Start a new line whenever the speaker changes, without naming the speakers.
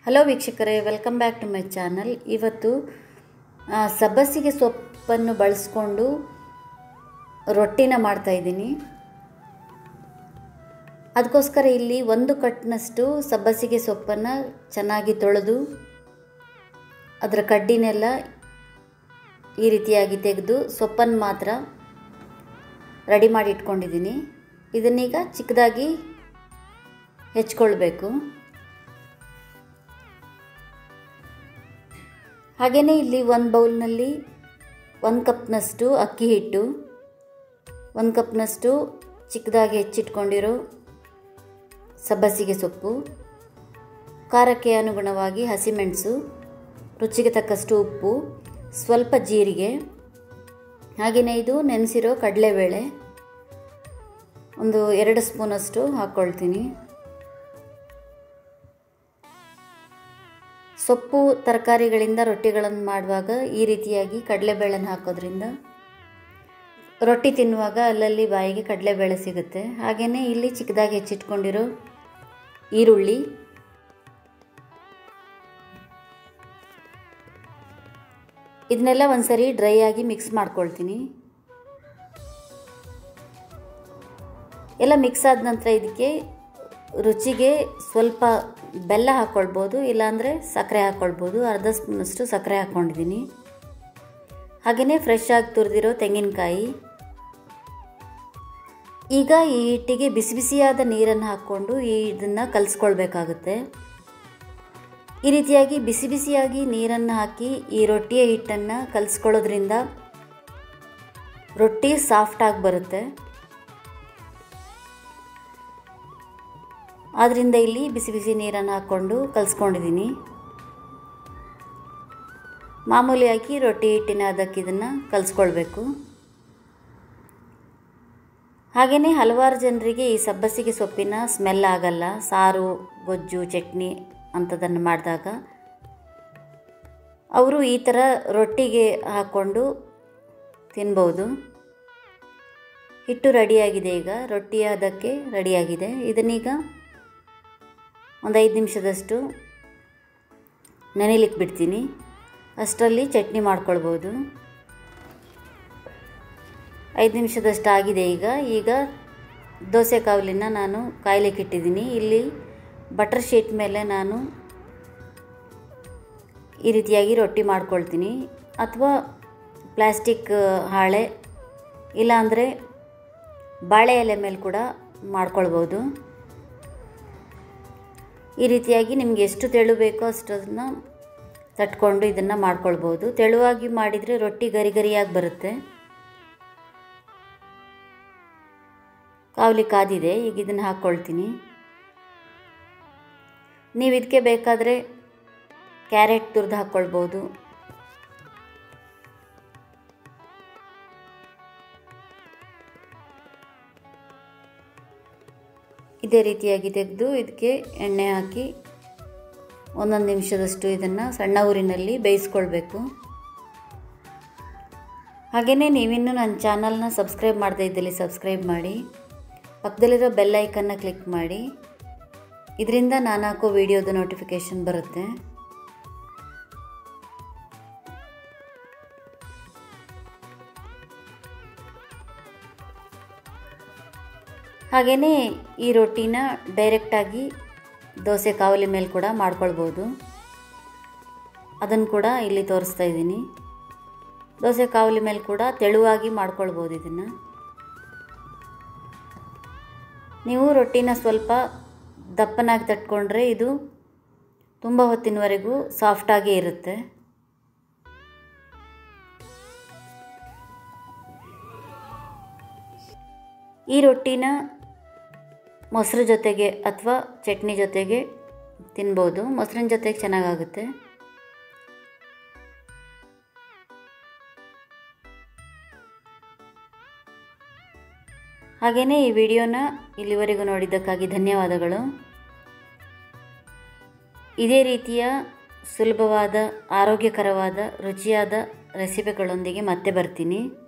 hello ವೀಕ್ಷಕರೇ welcome back to my channel ಇವತ್ತು ಆ, ಸಬ್ಬಸಿಗೆ ಸೊಪ್ಪನ್ನು ಬಳಸ್ಕೊಂಡು ರೊಟ್ಟಿನ ಮಾಡ್ತಾಯಿದ್ದೀನಿ ಅದಕ್ಕೋಸ್ಕರ ಇಲ್ಲಿ ಒಂದು ಕಟ್ನಷ್ಟು ಸಬ್ಬಸಿಗೆ ಸೊಪ್ಪನ್ನು ಚೆನ್ನಾಗಿ ತೊಳೆದು ಅದರ ಕಡ್ಡಿನೆಲ್ಲ ಈ ರೀತಿಯಾಗಿ ತೆಗೆದು ಸೊಪ್ಪನ್ನು ಮಾತ್ರ ರೆಡಿ ಮಾಡಿ ಇಟ್ಕೊಂಡಿದ್ದೀನಿ ಇದನ್ನೀಗ ಚಿಕ್ಕದಾಗಿ ಹೆಚ್ಕೊಳ್ಬೇಕು ಹಾಗೆಯೇ ಇಲ್ಲಿ ಒಂದು ಬೌಲ್ನಲ್ಲಿ ಒಂದು ಕಪ್ನಷ್ಟು ಅಕ್ಕಿ ಹಿಟ್ಟು ಒಂದು ಕಪ್ನಷ್ಟು ಚಿಕ್ಕದಾಗಿ ಹೆಚ್ಚಿಟ್ಕೊಂಡಿರೋ ಸಬ್ಬಸಿಗೆ ಸೊಪ್ಪು ಖಾರಕ್ಕೆ ಅನುಗುಣವಾಗಿ ಹಸಿಮೆಣಸು ರುಚಿಗೆ ತಕ್ಕಷ್ಟು ಉಪ್ಪು ಸ್ವಲ್ಪ ಜೀರಿಗೆ ಹಾಗೆಯೇ ಇದು ನೆನೆಸಿರೋ ಕಡಲೆಬೇಳೆ ಒಂದು ಎರಡು ಸ್ಪೂನಷ್ಟು ಹಾಕ್ಕೊಳ್ತೀನಿ ಸೊಪ್ಪು ತರಕಾರಿಗಳಿಂದ ರೊಟ್ಟಿಗಳನ್ನು ಮಾಡುವಾಗ ಈ ರೀತಿಯಾಗಿ ಕಡಲೆಬೇಳೆನ ಹಾಕೋದ್ರಿಂದ ರೊಟ್ಟಿ ತಿನ್ನುವಾಗ ಅಲ್ಲಲ್ಲಿ ಬಾಯಿಗೆ ಕಡಲೆಬೇಳೆ ಸಿಗುತ್ತೆ ಹಾಗೆಯೇ ಇಲ್ಲಿ ಚಿಕ್ಕದಾಗಿ ಹೆಚ್ಚಿಟ್ಕೊಂಡಿರೋ ಈರುಳ್ಳಿ ಇದನ್ನೆಲ್ಲ ಒಂದ್ಸರಿ ಡ್ರೈ ಆಗಿ ಮಿಕ್ಸ್ ಮಾಡ್ಕೊಳ್ತೀನಿ ಎಲ್ಲ ಮಿಕ್ಸ್ ಆದ ನಂತರ ಇದಕ್ಕೆ ರುಚಿಗೆ ಸ್ವಲ್ಪ ಬೆಲ್ಲ ಹಾಕ್ಕೊಳ್ಬೋದು ಇಲ್ಲಾಂದರೆ ಸಕ್ಕರೆ ಹಾಕ್ಕೊಳ್ಬೋದು ಅರ್ಧ ಸ್ಪೂನಷ್ಟು ಸಕ್ಕರೆ ಹಾಕ್ಕೊಂಡಿದ್ದೀನಿ ಹಾಗೆಯೇ ಫ್ರೆಶ್ ಆಗಿ ತುರಿದಿರೋ ತೆಂಗಿನಕಾಯಿ ಈಗ ಈ ಹಿಟ್ಟಿಗೆ ಬಿಸಿ ಬಿಸಿಯಾದ ನೀರನ್ನು ಹಾಕ್ಕೊಂಡು ಈ ಇದನ್ನು ಕಲಿಸ್ಕೊಳ್ಬೇಕಾಗುತ್ತೆ ಈ ರೀತಿಯಾಗಿ ಬಿಸಿ ಬಿಸಿಯಾಗಿ ನೀರನ್ನು ಹಾಕಿ ಈ ರೊಟ್ಟಿಯ ಹಿಟ್ಟನ್ನು ಕಲಿಸ್ಕೊಳ್ಳೋದ್ರಿಂದ ರೊಟ್ಟಿ ಸಾಫ್ಟಾಗಿ ಬರುತ್ತೆ ಆದ್ದರಿಂದ ಇಲ್ಲಿ ಬಿಸಿ ಬಿಸಿ ನೀರನ್ನು ಹಾಕ್ಕೊಂಡು ಕಲಿಸ್ಕೊಂಡಿದ್ದೀನಿ ಮಾಮೂಲಿಯಾಗಿ ರೊಟ್ಟಿ ಹಿಟ್ಟಿನ ಅದಕ್ಕೆ ಇದನ್ನು ಕಲಿಸ್ಕೊಳ್ಬೇಕು ಹಾಗೆಯೇ ಹಲವಾರು ಜನರಿಗೆ ಈ ಸಬ್ಬಸಿಗೆ ಸೊಪ್ಪಿನ ಸ್ಮೆಲ್ ಆಗಲ್ಲ ಸಾರು ಗೊಜ್ಜು ಚಟ್ನಿ ಅಂಥದ್ದನ್ನು ಮಾಡಿದಾಗ ಅವರು ಈ ಥರ ರೊಟ್ಟಿಗೆ ಹಾಕ್ಕೊಂಡು ತಿನ್ಬೋದು ಹಿಟ್ಟು ರೆಡಿಯಾಗಿದೆ ಈಗ ರೊಟ್ಟಿ ಅದಕ್ಕೆ ರೆಡಿಯಾಗಿದೆ ಇದನ್ನೀಗ ಒಂದು ಐದು ನಿಮಿಷದಷ್ಟು ನೆನೆಲಿಕ್ಕೆ ಬಿಡ್ತೀನಿ ಅಷ್ಟರಲ್ಲಿ ಚಟ್ನಿ ಮಾಡ್ಕೊಳ್ಬೋದು ಐದು ನಿಮಿಷದಷ್ಟು ಆಗಿದೆ ಈಗ ಈಗ ದೋಸೆ ಕಾವಲಿನ ನಾನು ಕಾಯ್ಲಿಕ್ಕೆ ಇಟ್ಟಿದ್ದೀನಿ ಇಲ್ಲಿ ಬಟರ್ ಶೀಟ್ ಮೇಲೆ ನಾನು ಈ ರೀತಿಯಾಗಿ ರೊಟ್ಟಿ ಮಾಡ್ಕೊಳ್ತೀನಿ ಅಥವಾ ಪ್ಲ್ಯಾಸ್ಟಿಕ್ ಹಾಳೆ ಇಲ್ಲಾಂದರೆ ಬಾಳೆ ಎಲೆ ಮೇಲೆ ಕೂಡ ಮಾಡ್ಕೊಳ್ಬೋದು ಈ ರೀತಿಯಾಗಿ ನಿಮಗೆ ಎಷ್ಟು ತೆಳು ಬೇಕೋ ಅಷ್ಟನ್ನು ತಟ್ಕೊಂಡು ಇದನ್ನು ಮಾಡ್ಕೊಳ್ಬೋದು ತೆಳುವಾಗಿ ಮಾಡಿದರೆ ರೊಟ್ಟಿ ಗರಿ ಗರಿಯಾಗಿ ಬರುತ್ತೆ ಕಾವಲಿ ಕಾದಿದೆ ಈಗ ಇದನ್ನು ಹಾಕ್ಕೊಳ್ತೀನಿ ನೀವು ಇದಕ್ಕೆ ಬೇಕಾದರೆ ಕ್ಯಾರೆಟ್ ತುರಿದು ಹಾಕ್ಕೊಳ್ಬೋದು ಇದೇ ರೀತಿಯಾಗಿ ತೆಗೆದು ಇದಕ್ಕೆ ಎಣ್ಣೆ ಹಾಕಿ ಒಂದೊಂದು ನಿಮಿಷದಷ್ಟು ಇದನ್ನು ಸಣ್ಣ ಊರಿನಲ್ಲಿ ಬೇಯಿಸ್ಕೊಳ್ಬೇಕು ಹಾಗೆಯೇ ನೀವಿನ್ನೂ ನನ್ನ ಚಾನಲ್ನ ಸಬ್ಸ್ಕ್ರೈಬ್ ಮಾಡದೇ ಇದ್ದಲ್ಲಿ ಸಬ್ಸ್ಕ್ರೈಬ್ ಮಾಡಿ ಪಕ್ಕದಲ್ಲಿರೋ ಬೆಲ್ ಐಕನ್ನ ಕ್ಲಿಕ್ ಮಾಡಿ ಇದರಿಂದ ನಾನು ಹಾಕೋ ವಿಡಿಯೋದ ನೋಟಿಫಿಕೇಷನ್ ಬರುತ್ತೆ ಹಾಗೆಯೇ ಈ ರೊಟ್ಟಿನ ಡೈರೆಕ್ಟಾಗಿ ದೋಸೆ ಕಾವಲಿ ಮೇಲೆ ಕೂಡ ಮಾಡ್ಕೊಳ್ಬೋದು ಅದನ್ನು ಕೂಡ ಇಲ್ಲಿ ತೋರಿಸ್ತಾ ಇದ್ದೀನಿ ದೋಸೆ ಕಾವಲಿ ಮೇಲೆ ಕೂಡ ತೆಳುವಾಗಿ ಮಾಡ್ಕೊಳ್ಬೋದು ಇದನ್ನು ನೀವು ರೊಟ್ಟಿನ ಸ್ವಲ್ಪ ದಪ್ಪನಾಗಿ ತಟ್ಕೊಂಡ್ರೆ ಇದು ತುಂಬ ಹೊತ್ತಿನವರೆಗೂ ಸಾಫ್ಟಾಗೇ ಇರುತ್ತೆ ಈ ರೊಟ್ಟಿನ ಮೊಸರು ಜೊತೆಗೆ ಅಥವಾ ಚಟ್ನಿ ಜೊತೆಗೆ ತಿನ್ಬೋದು ಮೊಸರಿನ ಜೊತೆಗೆ ಚೆನ್ನಾಗಾಗುತ್ತೆ ಹಾಗೆಯೇ ಈ ವಿಡಿಯೋನ ಇಲ್ಲಿವರೆಗೂ ನೋಡಿದ್ದಕ್ಕಾಗಿ ಧನ್ಯವಾದಗಳು ಇದೇ ರೀತಿಯ ಸುಲಭವಾದ ಆರೋಗ್ಯಕರವಾದ ರುಚಿಯಾದ ರೆಸಿಪಿಗಳೊಂದಿಗೆ ಮತ್ತೆ ಬರ್ತೀನಿ